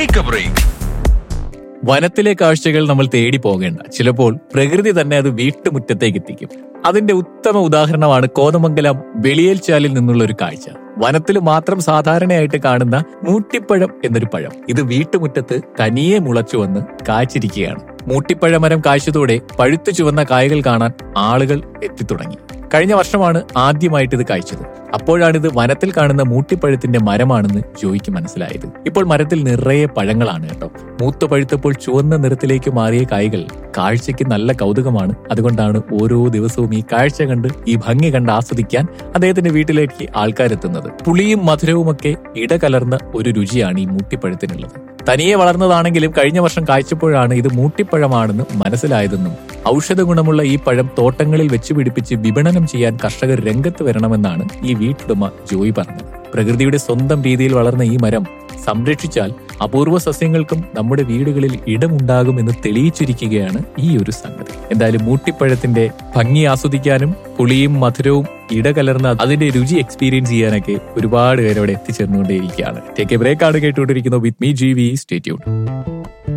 take A break വനത്തിലെ കാഴ്ചകൾ നമ്മൾ തേടി പോകേണ്ട ചിലപ്പോൾ പ്രകൃതി തന്നെ അത് വീട്ടുമുറ്റത്തേക്ക് എത്തിക്കും അതിന്റെ ഉത്തമ ഉദാഹരണമാണ് കോതമംഗലം വെളിയേൽച്ചാലിൽ നിന്നുള്ള ഒരു കാഴ്ച വനത്തിൽ മാത്രം സാധാരണയായിട്ട് കാണുന്ന മൂട്ടിപ്പഴം എന്നൊരു പഴം ഇത് വീട്ടുമുറ്റത്ത് തനിയെ മുളച്ചു വന്ന് കാച്ചിരിക്കുകയാണ് മൂട്ടിപ്പഴമരം കാഴ്ചതോടെ പഴുത്തു ചുവന്ന കായകൾ കാണാൻ ആളുകൾ എത്തിത്തുടങ്ങി കഴിഞ്ഞ വർഷമാണ് ആദ്യമായിട്ട് ഇത് കായ്ച്ചത് അപ്പോഴാണ് ഇത് വനത്തിൽ കാണുന്ന മൂട്ടിപ്പഴത്തിന്റെ മരമാണെന്ന് ജോയിക്ക് മനസ്സിലായത് ഇപ്പോൾ മരത്തിൽ നിറയെ പഴങ്ങളാണ് കേട്ടോ മൂത്ത പഴുത്തപ്പോൾ ചുവന്ന നിറത്തിലേക്ക് മാറിയ കായ്കൾ കാഴ്ചയ്ക്ക് നല്ല കൗതുകമാണ് അതുകൊണ്ടാണ് ഓരോ ദിവസവും ഈ കാഴ്ച കണ്ട് ഈ ഭംഗി കണ്ട് ആസ്വദിക്കാൻ അദ്ദേഹത്തിന്റെ വീട്ടിലേക്ക് ആൾക്കാരെത്തുന്നത് പുളിയും മധുരവുമൊക്കെ ഇടകലർന്ന ഒരു രുചിയാണ് ഈ മൂട്ടിപ്പഴത്തിനുള്ളത് തനിയെ വളർന്നതാണെങ്കിലും കഴിഞ്ഞ വർഷം കായ്ച്ചപ്പോഴാണ് ഇത് മൂട്ടിപ്പഴമാണെന്ന് മനസ്സിലായതെന്നും ഔഷധ ഗുണമുള്ള ഈ പഴം തോട്ടങ്ങളിൽ വെച്ചുപിടിപ്പിച്ച് വിപണനം ചെയ്യാൻ കർഷകർ രംഗത്ത് വരണമെന്നാണ് ഈ വീട്ടുടമ ജോയി പറഞ്ഞത് പ്രകൃതിയുടെ സ്വന്തം രീതിയിൽ വളർന്ന ഈ മരം സംരക്ഷിച്ചാൽ അപൂർവ സസ്യങ്ങൾക്കും നമ്മുടെ വീടുകളിൽ ഇടമുണ്ടാകുമെന്ന് തെളിയിച്ചിരിക്കുകയാണ് ഈ ഒരു സംഗതി എന്തായാലും മൂട്ടിപ്പഴത്തിന്റെ ഭംഗി ആസ്വദിക്കാനും പുളിയും മധുരവും ഇടകലർന്ന അതിന്റെ രുചി എക്സ്പീരിയൻസ് ചെയ്യാനൊക്കെ ഒരുപാട് പേര് അവിടെ എത്തിച്ചേർന്നുകൊണ്ടേയിരിക്കുകയാണ് ടേക്ക് എ ബ്രേക്ക് ആണ് കേട്ടുകൊണ്ടിരിക്കുന്നത് വിത്ത് മീ ജി വി സ്റ്റേറ്റ്യൂൺ